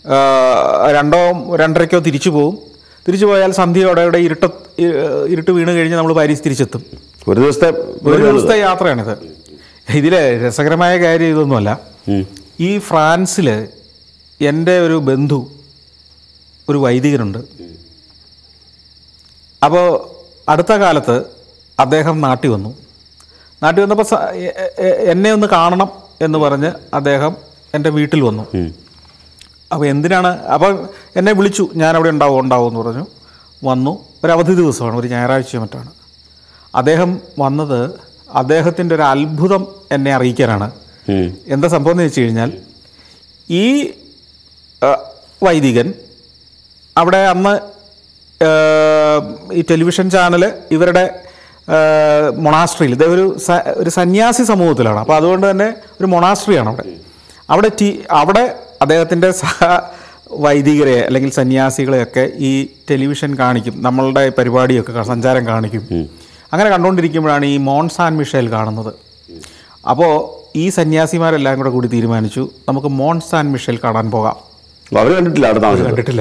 ആ, രണ്ടോ രണ്ടരയ്ക്കോ തിരിച്ചു പോകും തിരിച്ചു പോയാൽ സന്ധ്യയോടെ ഇവിടെ ഇരുട്ട ഇ- ഇരുട്ട് വീണ് കഴിഞ്ഞ് നമ്മൾ പാരീസ് തിരിച്ചെത്തും
ഒരു ദിവസത്തെ
ഒരു ദിവസത്തെ യാത്രയാണിത് ഇതിലെ രസകരമായ കാര്യം ഇതൊന്നുമല്ല
ഉം.
ഈ ഫ്രാൻസിൽ എൻ്റെ ഒരു ബന്ധു ഒരു വൈദികനുണ്ട് അപ്പോൾ അടുത്ത കാലത്ത് അദ്ദേഹം നാട്ടിൽ വന്നു നാട്ടിൽ വന്നപ്പോൾ സ- എ- എ- എന്നെ ഒന്ന് കാണണം എന്ന് പറഞ്ഞ് അദ്ദേഹം എൻ്റെ വീട്ടിൽ വന്നു
ഉം.
അപ്പോൾ എന്തിനാണ് അപ്പോൾ എന്നെ വിളിച്ചു ഞാൻ അവിടെ ഉണ്ടാവും ഉണ്ടാവും എന്ന് പറഞ്ഞു വന്നു ഒരു അവധി ദിവസമാണ് ഒരു ഞായറാഴ്ചയോ മറ്റാണ് അദ്ദേഹം വന്നത് അദ്ദേഹത്തിൻ്റെ ഒരു അത്ഭുതം എന്നെ അറിയിക്കാനാണ്
ഉം.
എന്താ സംഭവം എന്ന് വെച്ച് കഴിഞ്ഞാൽ ഈ ആ, വൈദികൻ അവിടെ അന്ന് ആ, ഈ ടെലിവിഷൻ ചാനൽ ഇവരുടെ മൊണാസ്ട്രിയിൽ ഇത് ഒരു സ- ഒരു സന്യാസി സമൂഹത്തിലാണ് അപ്പോൾ അതുകൊണ്ട് തന്നെ ഒരു മൊണാസ്ട്രിയാണ് അവിടെ അവിടെ ടി അവിടെ അദ്ദേഹത്തിൻ്റെ സഹ വൈദികരെ അല്ലെങ്കിൽ സന്യാസികളെയൊക്കെ ഈ ടെലിവിഷൻ കാണിക്കും നമ്മളുടെ പരിപാടിയൊക്കെ കാ- സഞ്ചാരം കാണിക്കും അങ്ങനെ കണ്ടുകൊണ്ടിരിക്കുമ്പോഴാണ് ഈ മോൺ സാൻ മിഷേൽ കാണുന്നത് അപ്പോൾ ഈ സന്യാസിമാരെല്ലാം കൂടെ കൂടി തീരുമാനിച്ചു നമുക്ക് മോൺ സാൻ മിഷേൽ കാണാൻ പോകാം
അപ്പൊ അവര് കണ്ടിട്ടില്ല അവിടെ താമസം
കണ്ടിട്ടില്ല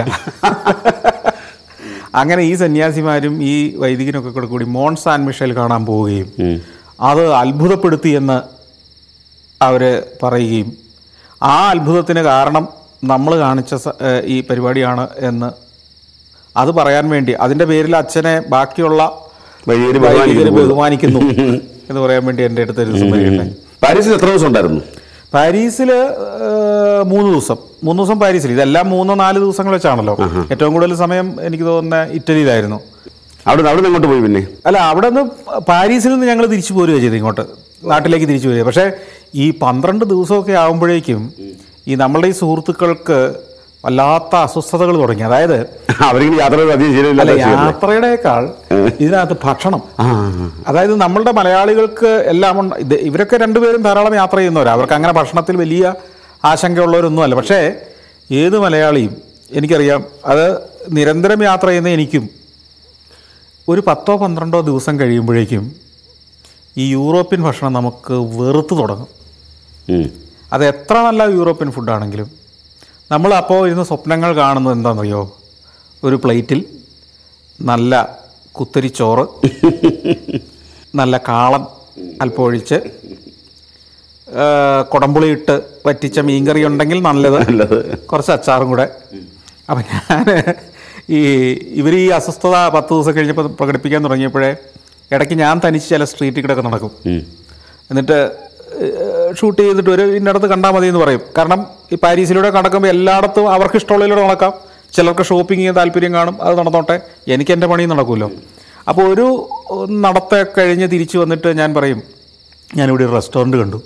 അങ്ങനെ ഈ സന്യാസിമാരും ഈ വൈദികനൊക്കെ കൂടെ കൂടി മോൺ സാൻ മിഷേൽ കാണാൻ പോവുകയും അത് അത്ഭുതപ്പെടുത്തി എന്ന് അവർ പറയുകയും ആ അത്ഭുതത്തിന് കാരണം നമ്മൾ കാണിച്ച സ- ഏഹ് ഈ പരിപാടിയാണ് എന്ന് അത് പറയാൻ വേണ്ടി അതിൻ്റെ പേരിൽ അച്ഛനെ ബാക്കിയുള്ള
വൈദികര്
വൈദികര്
ബഹുമാനിക്കുന്നു.
ബഹുമാനിക്കുന്നു എന്ന് പറയാൻ വേണ്ടി എൻ്റെ അടുത്ത് ഒരു ദിവസം വരികയുണ്ടായി
പാരീസിൽ എത്ര ദിവസം ഉണ്ടായിരുന്നു
പാരീസിൽ മൂന്ന് ദിവസം മൂന്ന് ദിവസം പാരീസിൽ ഇതെല്ലാം മൂന്നോ നാല് ദിവസങ്ങൾ വെച്ചാണല്ലോ ഏറ്റവും കൂടുതൽ സമയം എനിക്ക് തോന്നുന്ന ഇറ്റലിയിലായിരുന്നു
അവിടെ അവിടെ നിന്ന് എങ്ങോട്ട് പോയി പിന്നെ
അല്ല അവിടെ നിന്ന് പാരീസിൽ നിന്ന് ഞങ്ങൾ തിരിച്ചു പോരുകയാണ് ചെയ്തത് ഇങ്ങോട്ട് നാട്ടിലേക്ക് തിരിച്ചു വരിക പക്ഷേ ഈ പന്ത്രണ്ട് ദിവസമൊക്കെ ആകുമ്പോഴേക്കും ഈ നമ്മളുടെ ഈ സുഹൃത്തുക്കൾക്ക് വല്ലാത്ത അസ്വസ്ഥതകൾ തുടങ്ങി അതായത്
അവരിങ്ങനെ യാത്ര അധികം
അല്ല
ശരിയല്ല
യാത്രയുടെക്കാൾ ഇതിനകത്ത് ഭക്ഷണം
ആ
അതായത് നമ്മളുടെ മലയാളികൾക്ക് എല്ലാം ഉണ്ട് ഇത് ഇവരൊക്കെ രണ്ടുപേരും ധാരാളം യാത്ര ചെയ്യുന്നവരാണ് അവർക്ക് അങ്ങനെ ഭക്ഷണത്തിൽ വലിയ ആശങ്കയുള്ളവരൊന്നുമല്ല പക്ഷേ ഏത് മലയാളിയും എനിക്കറിയാം അത് നിരന്തരം യാത്ര ചെയ്യുന്ന എനിക്കും ഒരു പത്തോ പന്ത്രണ്ടോ ദിവസം കഴിയുമ്പോഴേക്കും ഈ യൂറോപ്യൻ ഭക്ഷണം നമുക്ക് വെറുത്ത് തുടങ്ങും
ഉം.
അത് എത്ര നല്ല യൂറോപ്യൻ ഫുഡാണെങ്കിലും നമ്മൾ അപ്പോൾ ഇരുന്ന് സ്വപ്നങ്ങൾ കാണുന്നത് എന്താണെന്നറിയോ ഒരു പ്ലേറ്റിൽ നല്ല കുത്തരിച്ചോറ് നല്ല കാളൻ അല്പം ഒഴിച്ച് ആ, കുടംപുളി ഇട്ട് വറ്റിച്ച മീൻകറി ഉണ്ടെങ്കിൽ നല്ലത്
നല്ലത്
കുറച്ച് അച്ചാറും കൂടെ അപ്പം ഞാൻ ഈ ഇവർ ഈ അസ്വസ്ഥത പത്ത് ദിവസം കഴിഞ്ഞപ്പോൾ പ്രകടിപ്പിക്കാൻ തുടങ്ങിയപ്പോഴേ ഇടയ്ക്ക് ഞാൻ തനിച്ച് ചില സ്ട്രീറ്റിൽ കൂടെ ഒക്കെ നടക്കും
ഉം.
എന്നിട്ട് ഷൂട്ട് ചെയ്തിട്ട് ഒരു ഇന്നടത്ത് കണ്ടാൽ മതി എന്ന് പറയും കാരണം ഈ പാരീസിലൂടെ നടക്കുമ്പോൾ എല്ലായിടത്തും അവർക്ക് ഇഷ്ടമുള്ളതിലൂടെ നടക്കാം ചിലർക്ക് ഷോപ്പിംഗ് ചെയ്യാൻ താല്പര്യം കാണും അത് നടന്നോട്ടെ എനിക്ക് എൻ്റെ പണി നടക്കുമല്ലോ അപ്പോൾ ഒരു നടത്ത കഴിഞ്ഞ് തിരിച്ചു വന്നിട്ട് ഞാൻ പറയും ഞാനിവിടെ ഒരു റെസ്റ്റോറൻറ്റ് കണ്ടു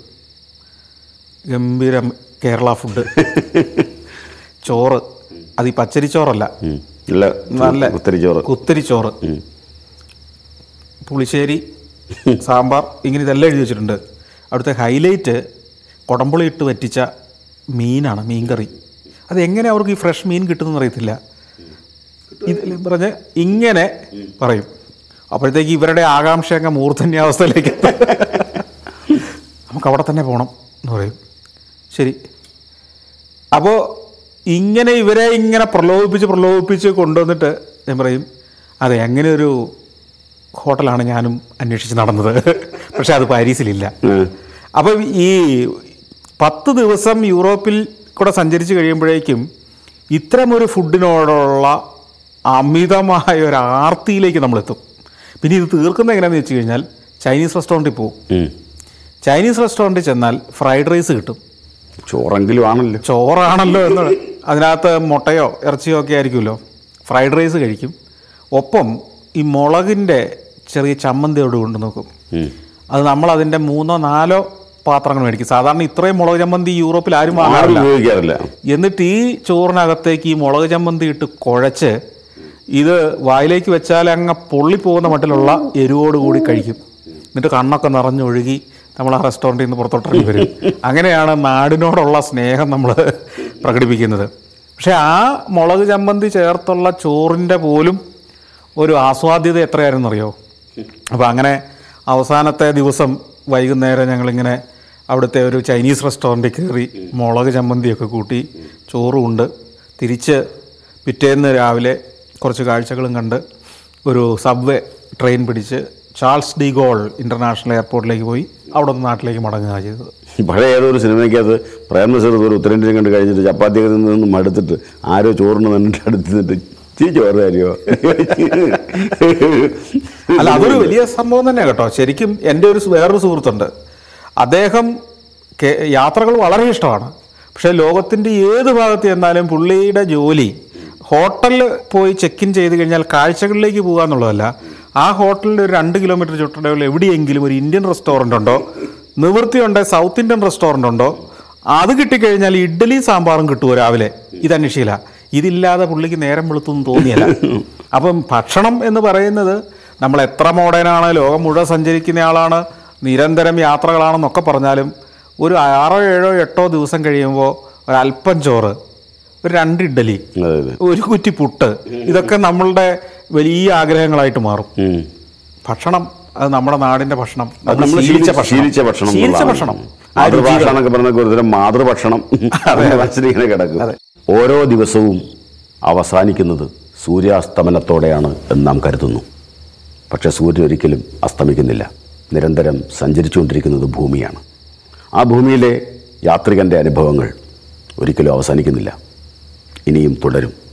ഗംഭീരം കേരള ഫുഡ് ചോറ് അത് ഈ പച്ചരിച്ചോറല്ല
ഉം. നല്ല
നല്ല
കുത്തരിച്ചോറ്
കുത്തരിച്ചോറ്
ഉം.
പുളിശ്ശേരി സാമ്പാർ ഇങ്ങനെ ഇതെല്ലാം എഴുതി വെച്ചിട്ടുണ്ട് അവിടുത്തെ ഹൈലൈറ്റ് കുടംപുളി ഇട്ട് വറ്റിച്ച മീനാണ് മീൻ കറി അത് എങ്ങനെ അവർക്ക് ഈ ഫ്രഷ് മീൻ കിട്ടുമെന്ന് അറിയത്തില്ല ഇതിൽ പറഞ്ഞ് ഇങ്ങനെ പറയും അപ്പോഴത്തേക്ക് ഇവരുടെ ആകാംക്ഷ അങ്ങ് മൂർധന്യാവസ്ഥയിലേക്ക് എത്തും. നമുക്ക് അവിടെ തന്നെ പോകണം എന്ന് പറയും ശരി അപ്പോൾ ഇങ്ങനെ ഇവരെ ഇങ്ങനെ പ്രലോഭിപ്പിച്ച് പ്രലോഭിപ്പിച്ച് കൊണ്ടുവന്നിട്ട് ഞാൻ പറയും അതെ അങ്ങനെ ഒരു ഹോട്ടലാണ് ഞാനും അന്വേഷിച്ച് നടന്നത് പക്ഷെ അത് പാരീസിലില്ല
ഉം.
അപ്പം ഈ പത്ത് ദിവസം യൂറോപ്പിൽ കൂടെ സഞ്ചരിച്ച് കഴിയുമ്പോഴേക്കും ഇത്തരമൊരു ഫുഡിനോടുള്ള അമിതമായ ഒരു ആർത്തിയിലേക്ക് നമ്മളെത്തും പിന്നെ ഇത് തീർക്കുന്നത് എങ്ങനെയാണെന്ന് വെച്ച് കഴിഞ്ഞാൽ ചൈനീസ് റെസ്റ്റോറൻറ്റിൽ പോകും
ഉം.
ചൈനീസ് റെസ്റ്റോറൻറ്റിൽ ചെന്നാൽ ഫ്രൈഡ് റൈസ് കിട്ടും
ചോറെങ്കിലും ആണല്ലോ
ചോറാണല്ലോ എന്ന് അതിനകത്ത് മുട്ടയോ ഇറച്ചിയോ ഒക്കെ ആയിരിക്കുമല്ലോ ഫ്രൈഡ് റൈസ് കഴിക്കും ഒപ്പം ഈ മുളകിൻ്റെ ചെറിയ ചമ്മന്തിയോട് കൊണ്ട് നോക്കും
ഉം.
അത് നമ്മൾ അതിൻ്റെ മൂന്നോ നാലോ പാത്രങ്ങൾ മേടിക്കും സാധാരണ ഇത്രയും മുളക് ചമ്മന്തി യൂറോപ്പിൽ ആരും
ആരും
വാങ്ങാറില്ല
ഉപയോഗിക്കാറില്ല
എന്നിട്ട് ഈ ചോറിനകത്തേക്ക് ഈ മുളക് ചമ്മന്തി ഇട്ട് കുഴച്ച് ഇത് വായിലേക്ക് വെച്ചാൽ അങ്ങ് പൊള്ളിപ്പോകുന്ന മട്ടിലുള്ള എരിവോടുകൂടി കഴിക്കും എന്നിട്ട് കണ്ണൊക്കെ നിറഞ്ഞൊഴുകി നമ്മൾ ആ റെസ്റ്റോറൻറ്റിൽ നിന്ന് പുറത്തോട്ടിറങ്ങി വരും അങ്ങനെയാണ് നാടിനോടുള്ള സ്നേഹം നമ്മൾ പ്രകടിപ്പിക്കുന്നത് പക്ഷേ ആ മുളക് ചമ്മന്തി ചേർത്തുള്ള ചോറിൻ്റെ പോലും ഒരു ആസ്വാദ്യത എത്രയായിരുന്നു അറിയോ അപ്പോൾ അങ്ങനെ അവസാനത്തെ ദിവസം വൈകുന്നേരം ഞങ്ങളിങ്ങനെ അവിടുത്തെ ഒരു ചൈനീസ് റെസ്റ്റോറൻറ്റിൽ കയറി മുളക് ചമ്മന്തിയൊക്കെ കൂട്ടി ചോറും ഉണ്ട് തിരിച്ച് പിറ്റേന്ന് രാവിലെ കുറച്ച് കാഴ്ചകളും കണ്ട് ഒരു സബ്വേ ട്രെയിൻ പിടിച്ച് ചാൾസ് ഡി ഗോൾ ഇൻ്റർനാഷണൽ എയർപോർട്ടിലേക്ക് പോയി അവിടെ നിന്ന് നാട്ടിലേക്ക് മടങ്ങുക ചെയ്തത്
പഴയ ഏതോ ഒരു സിനിമയ്ക്കകത്ത് പ്രേംനസീർ ഒരു ഉത്തരേന്ത്യൻ കണ്ട് കഴിഞ്ഞിട്ട് ചപ്പാത്തിയൊക്കെ നിന്ന് മടുത്തിട്ട് ആരോ ചോറിന് നിന്നിട്ട് അടുത്ത് നിന്നിട്ട് ചീ ചോറ് തരുമോ
അല്ല അതൊരു വലിയ സംഭവം തന്നെ കേട്ടോ ശരിക്കും എൻ്റെ ഒരു സ് വേറൊരു സുഹൃത്തുണ്ട് അദ്ദേഹം കേ- യാത്രകൾ വളരെ ഇഷ്ടമാണ് പക്ഷേ ലോകത്തിൻ്റെ ഏത് ഭാഗത്ത് ചെന്നാലും പുള്ളിയുടെ ജോലി ഹോട്ടലിൽ പോയി ചെക്ക് ഇൻ ചെയ്ത് കഴിഞ്ഞാൽ കാഴ്ചകളിലേക്ക് പോകുക എന്നുള്ളതല്ല ആ ഹോട്ടലിൽ ഒരു രണ്ട് കിലോമീറ്റർ ചുറ്റളവിൽ എവിടെയെങ്കിലും ഒരു ഇന്ത്യൻ റെസ്റ്റോറൻ്റ് ഉണ്ടോ നിവൃത്തിയുണ്ട് സൗത്ത് ഇന്ത്യൻ റെസ്റ്റോറൻ്റ് ഉണ്ടോ അത് കിട്ടിക്കഴിഞ്ഞാൽ ഇഡ്ഡലി സാമ്പാറും കിട്ടുമോ രാവിലെ ഇത് അന്വേഷിക്കില്ല ഇതില്ലാതെ പുള്ളിക്ക് നേരം വെളുത്തൊന്നും തോന്നിയല്ല അപ്പം ഭക്ഷണം എന്ന് പറയുന്നത് നമ്മൾ എത്ര മോഡേണാണ് ലോകം മുഴുവൻ സഞ്ചരിക്കുന്ന ആളാണ് നിരന്തരം യാത്രകളാണെന്നൊക്കെ പറഞ്ഞാലും ഒരു ആറോ ഏഴോ എട്ടോ ദിവസം കഴിയുമ്പോൾ ഒരല്പം ചോറ് ഒരു രണ്ട് ഇഡ്ഡലി
അതെ അതെ
ഒരു കുറ്റി പുട്ട് ഇതൊക്കെ നമ്മളുടെ വലിയ ആഗ്രഹങ്ങളായിട്ട് മാറും
ഉം.
ഭക്ഷണം അത് നമ്മുടെ നാടിന്റെ ഭക്ഷണം
അത് നമ്മൾ ശീലിച്ച ശീലിച്ച ഭക്ഷണം
ശീലിച്ച
എന്നുള്ളതാണ്.
ഭക്ഷണം ആ
മാതൃഭാഷ
രുചികൾ.
എന്നൊക്കെ പറഞ്ഞ ഒരുതരം മാതൃഭക്ഷണം മനസ്സിലിങ്ങനെ കിടക്കും ഓരോ ദിവസവും അവസാനിക്കുന്നത് സൂര്യാസ്തമനത്തോടെയാണ് എന്ന് നാം കരുതുന്നു പക്ഷെ സൂര്യൻ ഒരിക്കലും അസ്തമിക്കുന്നില്ല നിരന്തരം സഞ്ചരിച്ചുകൊണ്ടിരിക്കുന്നത് ഭൂമിയാണ് ആ ഭൂമിയിലെ യാത്രികൻ്റെ അനുഭവങ്ങൾ ഒരിക്കലും അവസാനിക്കുന്നില്ല ഇനിയും തുടരും